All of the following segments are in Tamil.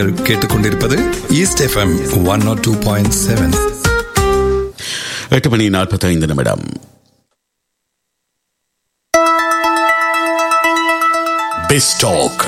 நீங்கள் கேட்டுக்கொண்டிருப்பது east FM one not two point seven எட்டு மணி நாற்பத்தைந்து நிமிடம் பெஸ்டாக்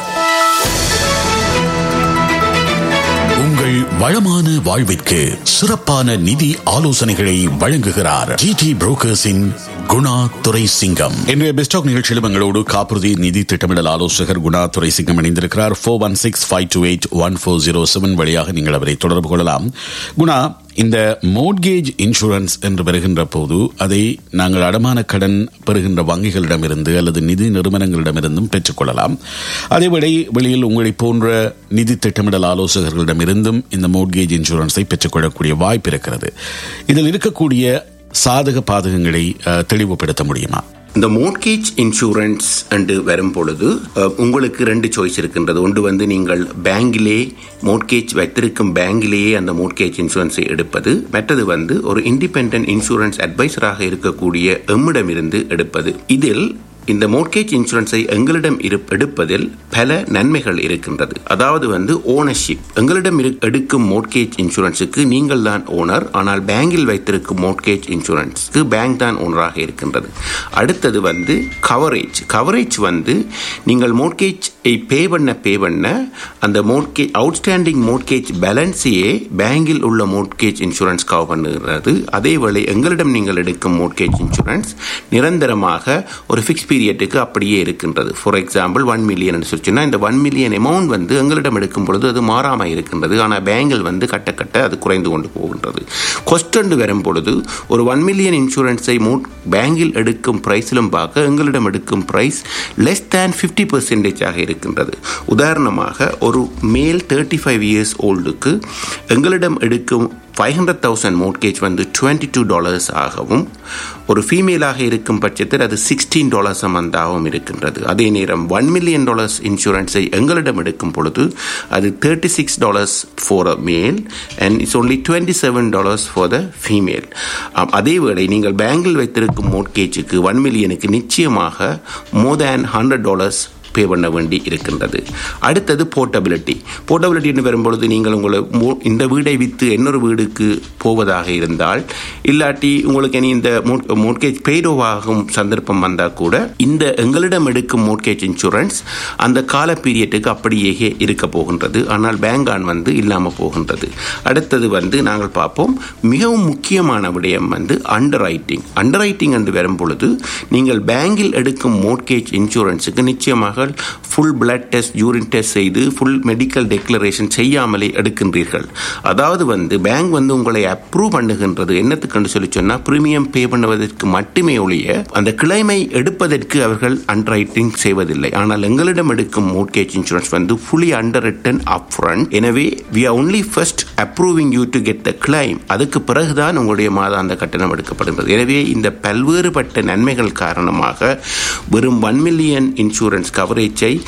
உங்கள் வளமான வாழ்விற்கு சிறப்பான நிதி ஆலோசனைகளை வழங்குகிறார் ஜிடி புரோக்கர்ஸின் குணா துரை சிங்கம் இன்றைய பெஸ்டாக் நிகழ்ச்சியிலும் எங்களோடு காப்புறுதி நிதி திட்டமிடல் ஆலோசகர் குணா துரை சிங்கம் இணைந்திருக்கிறார் four one six five two eight one four zero seven வழியாக நீங்கள் அவரை தொடர்பு கொள்ளலாம் குணா இந்த மோட்கேஜ் இன்சூரன்ஸ் என்று வருகின்ற போது அதை நாங்கள் அடமான கடன் பெறுகின்ற வங்கிகளிடமிருந்து அல்லது நிதி நிறுவனங்களிடமிருந்தும் பெற்றுக்கொள்ளலாம் அதேவேளை வெளியில் உங்களை போன்ற நிதி திட்டமிடல் ஆலோசகர்களிடமிருந்தும் இந்த மோட்கேஜ் இன்சூரன்ஸை பெற்றுக்கொள்ளக்கூடிய வாய்ப்பு இருக்கிறது இதில் இருக்கக்கூடிய சாதக பாதகங்களை அஹ், தெளிவுபடுத்த முடியுமா இந்த மோட்கேஜ் இன்சூரன்ஸ் என்று வரும் பொழுது அஹ், உங்களுக்கு ரெண்டு சாய்ஸ் இருக்கின்றது ஒன்று வந்து நீங்கள் பேங்கிலே மோட்கேஜ் வைத்திருக்கும் பேங்கிலேயே அந்த மோட்கேஜ் இன்சூரன்ஸை எடுப்பது மற்றது வந்து ஒரு இண்டிபெண்டன்ட் இன்சூரன்ஸ் அட்வைசராக இருக்கக்கூடிய எம்மிடமிருந்து எடுப்பது இதில் இந்த மோட்கேஜ் இன்சூரன்ஸை எங்களிடம் இரு- எடுப்பதில் பல நன்மைகள் இருக்கின்றது அதாவது வந்து ஓனர்ஷிப் எங்களிடம் இரு- எடுக்கும் மோட்கேஜ் இன்சூரன்ஸுக்கு நீங்கள் தான் ஓனர் ஆனால் பேங்கில் வைத்திருக்கும் மோட்கேஜ் இன்சூரன்ஸ்க்கு பேங்க் தான் ஓனராக இருக்கின்றது அடுத்தது வந்து கவரேஜ் கவரேஜ் வந்து நீங்கள் மோட்கேஜ் பே பண்ண பே பண்ண அந்த மோட்கேஜ் அவுட்ஸ்டாண்டிங் மோட்கேஜ் பேலன்ஸையே பேங்கில் உள்ள மோட்கேஜ் இன்சூரன்ஸ் கவர் பண்ணுகிறது அதேவேளை எங்களிடம் நீங்கள் எடுக்கும் மோட்கேஜ் இன்சூரன்ஸ் நிரந்தரமாக ஒரு ஃபிக்ஸ் பீரியட்டுக்கு அப்படியே இருக்கின்றது ஃபார் எக்ஸாம்பிள் ஒன் மில்லியன் சொல்லிச்சுன்னா இந்த ஒன் மில்லியன் அமௌண்ட் வந்து எங்களிடம் எடுக்கும் பொழுது அது மாறாமல் இருக்கின்றது ஆனால் பேங்கில் வந்து கட்ட கட்ட அது குறைந்து கொண்டு போகின்றது கொஸ்டண்டு வரும் பொழுது ஒரு ஒன் மில்லியன் இன்சூரன்ஸை மூட் பேங்கில் எடுக்கும் பிரைஸிலும் பார்க்க எங்களிடம் எடுக்கும் பிரைஸ் லெஸ் தேன் ஃபிஃப்டி பர்சன்டேஜாக இருக்கின்றது உதாரணமாக ஒரு மேல் தேர்ட்டி ஃபைவ் இயர்ஸ் ஓல்டுக்கு எங்களிடம் எடுக்கும் ஃபைவ் ஹண்ட்ரட் தௌசண்ட் மோட்கேஜ் வந்து டுவெண்ட்டி டூ டாலர்ஸ் ஆகவும் ஒரு ஃபீமேலாக இருக்கும் பட்சத்தில் அது சிக்ஸ்டீன் டாலர்ஸ் மந்தாகவும் இருக்கின்றது அதே நேரம் ஒன் மில்லியன் டாலர்ஸ் இன்சூரன்ஸை எங்களிடம் எடுக்கும் பொழுது அது thirty six dollars for a male and it's only twenty seven dollars for the female அதே வேளை நீங்கள் பேங்கில் வைத்திருக்கும் மோட்கேஜுக்கு ஒன் மில்லியனுக்கு நிச்சயமாக மோர் தேன் ஹண்ட்ரட் டாலர்ஸ் பே பண்ண வேண்டி இருக்கின்றது அடுத்தது போர்ட்டபிலிட்டி போர்ட்டபிலிட்டின்னு வரும்பொழுது நீங்கள் உங்களை மோ- இந்த வீடை விற்று இன்னொரு வீடுக்கு போவதாக இருந்தால் இல்லாட்டி உங்களுக்கு இனி இந்த மோட்கேஜ் பெய்டோவாகும் சந்தர்ப்பம் வந்தால் கூட இந்த எங்களிடம் எடுக்கும் மோட்கேஜ் இன்சூரன்ஸ் அந்த கால பீரியட்டுக்கு அப்படியே இருக்க போகின்றது ஆனால் பேங்கான் வந்து இல்லாமல் போகின்றது அடுத்தது வந்து நாங்கள் பார்ப்போம் மிகவும் முக்கியமான விடயம் வந்து அண்டர் ரைட்டிங் அண்டர் ரைட்டிங் என்று வரும் பொழுது நீங்கள் பேங்கில் எடுக்கும் மோட்கேஜ் இன்சூரன்ஸுக்கு நிச்சயமாக full blood test urine test செய்து ஃபுல் மெடிக்கல் டெக்ளரேஷன் செய்யாமலே எடுக்கின்றீர்கள் அதாவது வந்து பேங்க் வந்து உங்களை அப்ரூவ் பண்ணுகின்றது என்னத்துக்கு சொல்லி சொன்னா பிரீமியம் பே பண்ணுவதற்கு மட்டுமே ஒழிய அந்த கிளைமை எடுப்பதற்கு அவர்கள் அண்டர் ரைட்டிங் செய்வதில்லை ஆனால் எங்களிடம் எடுக்கும் மோட்கேஜ் இன்சூரன்ஸ் வந்து fully underwritten up front எனவே we are only first approving you to get the claim அதுக்கு பிறகுதான் உங்களுடைய மாதாந்த கட்டணம் எடுக்கப்படுகிறது எனவே இந்த பல்வேறுபட்ட நன்மைகள் காரணமாக வெறும் ஒன் மில்லியன் இன்சூரன்ஸ் கவரேஜை